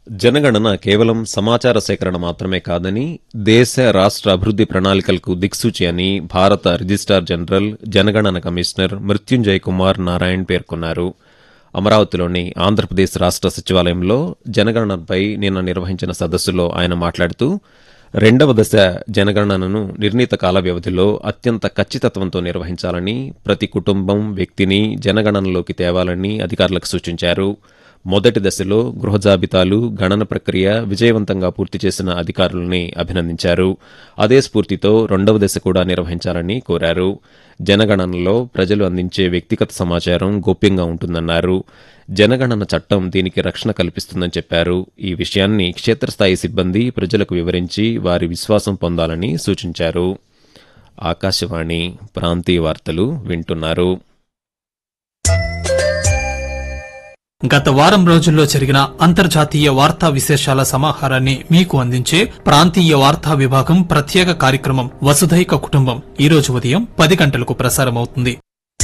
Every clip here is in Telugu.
జనగణన కేవలం సమాచార సేకరణ మాత్రమే కాదని దేశ రాష్ట్ర అభివృద్ది ప్రణాళికలకు దిక్సూచి అని భారత రిజిస్ట్రార్ జనరల్ జనగణన కమిషనర్ మృత్యుంజయ్ కుమార్ నారాయణ్ పేర్కొన్నారు అమరావతిలోని ఆంధ్రప్రదేశ్ రాష్ట్ర సచివాలయంలో జనగణనపై నిన్న నిర్వహించిన సదస్సులో ఆయన మాట్లాడుతూ రెండవ దశ జనగణనను నిర్ణీత కాల వ్యవధిలో అత్యంత ఖచ్చితత్వంతో నిర్వహించాలని ప్రతి కుటుంబం వ్యక్తిని జనగణనలోకి తేవాలని అధికారులకు సూచించారు మొదటి దశలో గృహ జాబితాలు గణన ప్రక్రియ విజయవంతంగా పూర్తి చేసిన అధికారులని అభినందించారు అదే స్ఫూర్తితో రెండవ దశ కూడా నిర్వహించాలని కోరారు జనగణనలో ప్రజలు అందించే వ్యక్తిగత సమాచారం గోప్యంగా ఉంటుందన్నారు జనగణన చట్టం దీనికి రక్షణ కల్పిస్తుందని చెప్పారు ఈ విషయాన్ని క్షేత్రస్థాయి సిబ్బంది ప్రజలకు వివరించి వారి విశ్వాసం పొందాలని సూచించారు ఆకాశవాణి ప్రాంతీయ వార్తలు వింటున్నారు గత వారం రోజుల్లో జరిగిన అంతర్జాతీయ వార్తా విశేషాల సమాహారాన్ని మీకు అందించే ప్రాంతీయ వార్తా విభాగం ప్రత్యేక కార్యక్రమం వసుధైక కుటుంబం ఈ రోజు ఉదయం పది గంటలకు ప్రసారమవుతుంది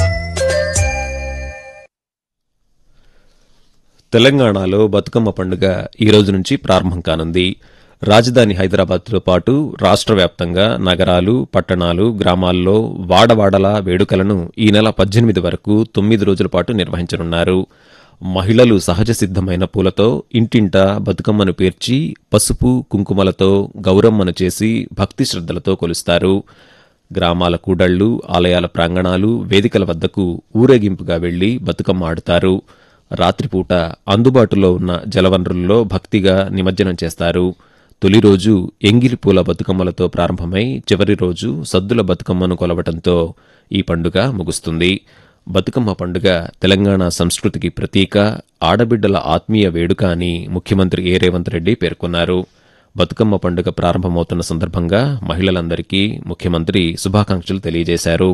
తెలంగాణలో బతుకమ్మ పండుగ ఈ రోజు నుంచి ప్రారంభం కానుంది రాజధాని హైదరాబాద్తో పాటు రాష్ట్ర వ్యాప్తంగా నగరాలు పట్టణాలు గ్రామాల్లో వాడవాడల వేడుకలను ఈ నెల పద్దెనిమిది వరకు తొమ్మిది రోజుల పాటు నిర్వహించనున్నారు మహిళలు సహజ సిద్ధమైన పూలతో ఇంటింట బతుకమ్మను పేర్చి పసుపు కుంకుమలతో గౌరమ్మను చేసి భక్తి శ్రద్ధలతో కొలుస్తారు గ్రామాల కూడళ్లు ఆలయాల ప్రాంగణాలు వేదికల వద్దకు ఊరేగింపుగా వెళ్లి బతుకమ్మ ఆడుతారు రాత్రిపూట అందుబాటులో ఉన్న జలవనరుల్లో భక్తిగా నిమజ్జనం చేస్తారు తొలి రోజు ఎంగిలి పూల బతుకమ్మలతో ప్రారంభమై చివరి రోజు సద్దుల బతుకమ్మను కొలవటంతో ఈ పండుగ ముగుస్తుంది బతుకమ్మ పండుగ తెలంగాణ సంస్కృతికి ప్రతీక ఆడబిడ్డల ఆత్మీయ వేడుక అని ముఖ్యమంత్రి ఏ రేవంత్ రెడ్డి పేర్కొన్నారు బతుకమ్మ పండుగ ప్రారంభమవుతున్న సందర్భంగా మహిళలందరికీ ముఖ్యమంత్రి శుభాకాంక్షలు తెలియజేశారు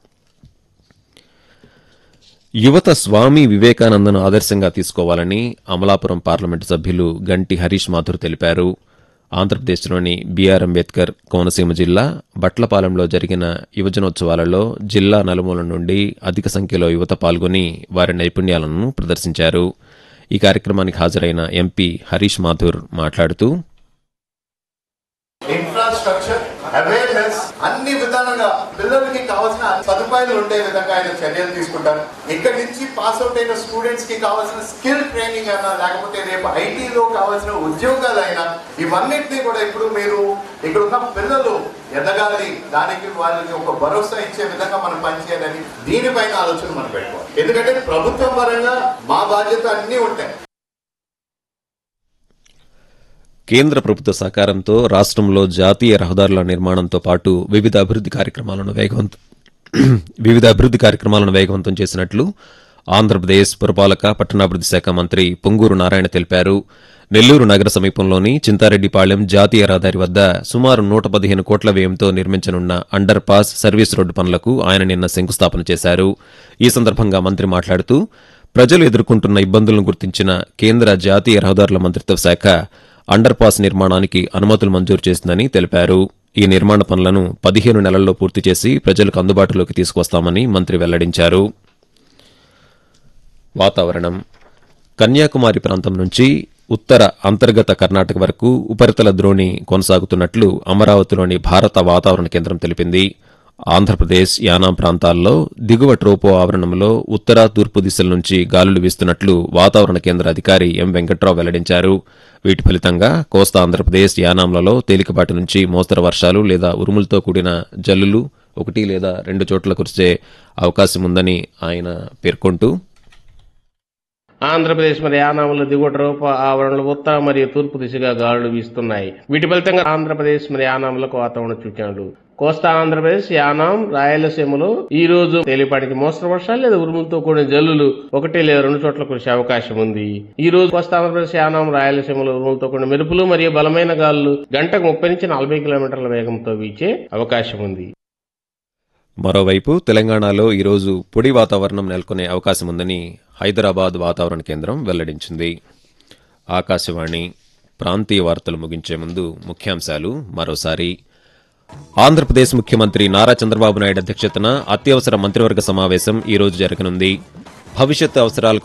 యువత స్వామి వివేకానందను ఆదర్శంగా తీసుకోవాలని అమలాపురం పార్లమెంటు సభ్యులు గంటి హరీష్ మాథుర్ తెలిపారు ఆంధ్రప్రదేశ్లోని బీఆర్ అంబేద్కర్ కోనసీమ జిల్లా బట్లపాలెంలో జరిగిన యువజనోత్సవాలలో జిల్లా నలుమూల నుండి అధిక సంఖ్యలో యువత పాల్గొని వారి నైపుణ్యాలను ప్రదర్శించారు ఈ కార్యక్రమానికి హాజరైన ఎంపీ హరీష్ మాథుర్ మాట్లాడుతూ ఇన్ఫ్రాస్ట్రక్చర్ అవేర్నెస్ అన్ని విధాలుగా పిల్లలకి కావాల్సిన సదుపాయాలు ఉండే విధంగా ఆయన చర్యలు తీసుకుంటారు ఇక్కడి నుంచి పాస్ అవుట్ అయిన స్టూడెంట్స్ కి కావాల్సిన స్కిల్ ట్రైనింగ్ అయినా లేకపోతే రేపు ఐటీలో కావాల్సిన ఉద్యోగాలైనా ఇవన్నిటినీ కూడా ఇప్పుడు మీరు ఇక్కడ ఉన్న పిల్లలు ఎదగాలి దానికి వాళ్ళకి ఒక భరోసా ఇచ్చే విధంగా మనం పనిచేయాలని దీనిపైన ఆలోచన మనం పెట్టుకోవాలి ఎందుకంటే ప్రభుత్వం పరంగా మా బాధ్యత అన్నీ ఉంటాయి కేంద్ర ప్రభుత్వ సహకారంతో రాష్ట్రంలో జాతీయ రహదారుల నిర్మాణంతో పాటు వివిధ అభివృద్ది కార్యక్రమాలను వేగవంతం వివిధ అభివృద్ది కార్యక్రమాలను వేగవంతం చేసినట్లు ఆంధ్రప్రదేశ్ పురపాలక పట్టణాభివృద్ది శాఖ మంత్రి పొంగూరు నారాయణ తెలిపారు నెల్లూరు నగర సమీపంలోని చింతారెడ్డిపాళెం జాతీయ రహదారి వద్ద సుమారు నూట పదిహేను కోట్ల వ్యయంతో నిర్మించనున్న అండర్ పాస్ సర్వీస్ రోడ్డు పనులకు ఆయన నిన్న శంకుస్థాపన చేశారు ఈ సందర్భంగా మంత్రి మాట్లాడుతూ ప్రజలు ఎదుర్కొంటున్న ఇబ్బందులను గుర్తించిన కేంద్ర జాతీయ రహదారుల మంత్రిత్వ శాఖ అండర్ పాస్ నిర్మాణానికి అనుమతులు మంజూరు చేసిందని తెలిపారు ఈ నిర్మాణ పనులను పదిహేను నెలల్లో పూర్తి చేసి ప్రజలకు అందుబాటులోకి తీసుకొస్తామని మంత్రి వెల్లడించారు వాతావరణం కన్యాకుమారి ప్రాంతం నుంచి ఉత్తర అంతర్గత కర్ణాటక వరకు ఉపరితల ద్రోణి కొనసాగుతున్నట్లు అమరావతిలోని భారత వాతావరణ కేంద్రం తెలిపింది ఆంధ్రప్రదేశ్ యానాం ప్రాంతాల్లో దిగువ ట్రోపో ఆవరణంలో ఉత్తర తూర్పు దిశల నుంచి గాలులు వీస్తున్నట్లు వాతావరణ కేంద్ర అధికారి ఎం వెంకట్రావు వెల్లడించారు వీటి ఫలితంగా కోస్తా ఆంధ్రప్రదేశ్ యానాంలలో తేలికపాటి నుంచి మోస్తరు వర్షాలు లేదా ఉరుములతో కూడిన జల్లులు ఒకటి లేదా రెండు చోట్ల కురిసే అవకాశం ఉందని ఆయన పేర్కొంటూ ఆంధ్రప్రదేశ్ మరి యానాముల దిగువ రూప ఆవరణలు ఉత్తర మరియు తూర్పు దిశగా గాలులు వీస్తున్నాయి వీటి ఫలితంగా ఆంధ్రప్రదేశ్ మరి యానాములకు వాతావరణ సూచనలు కోస్తా ఆంధ్రప్రదేశ్ యానాం రాయలసీమలో ఈ రోజు తేలిపాటికి మోస్తరు వర్షాలు లేదా ఉరుములతో కూడిన జల్లులు ఒకటి లేదా రెండు చోట్ల కురిసే అవకాశం ఉంది ఈ రోజు కోస్తా ఆంధ్రప్రదేశ్ యానాం రాయలసీమలో ఉరుములతో కూడిన మెరుపులు మరియు బలమైన గాలులు గంటకు ముప్పై నుంచి నలభై కిలోమీటర్ల వేగంతో వీచే అవకాశం ఉంది మరోవైపు తెలంగాణలో ఈరోజు పొడి వాతావరణం నెలకొనే అవకాశం ఉందని హైదరాబాద్ వాతావరణ కేంద్రం వెల్లడించింది ఆకాశవాణి ప్రాంతీయ వార్తలు ముగించే ముందు ముఖ్యాంశాలు మరోసారి ఆంధ్రప్రదేశ్ ముఖ్యమంత్రి నారా చంద్రబాబు నాయుడు అధ్యక్షతన అత్యవసర మంత్రివర్గ సమావేశం ఈ రోజు జరగనుంది భవిష్యత్ అవసరాలకు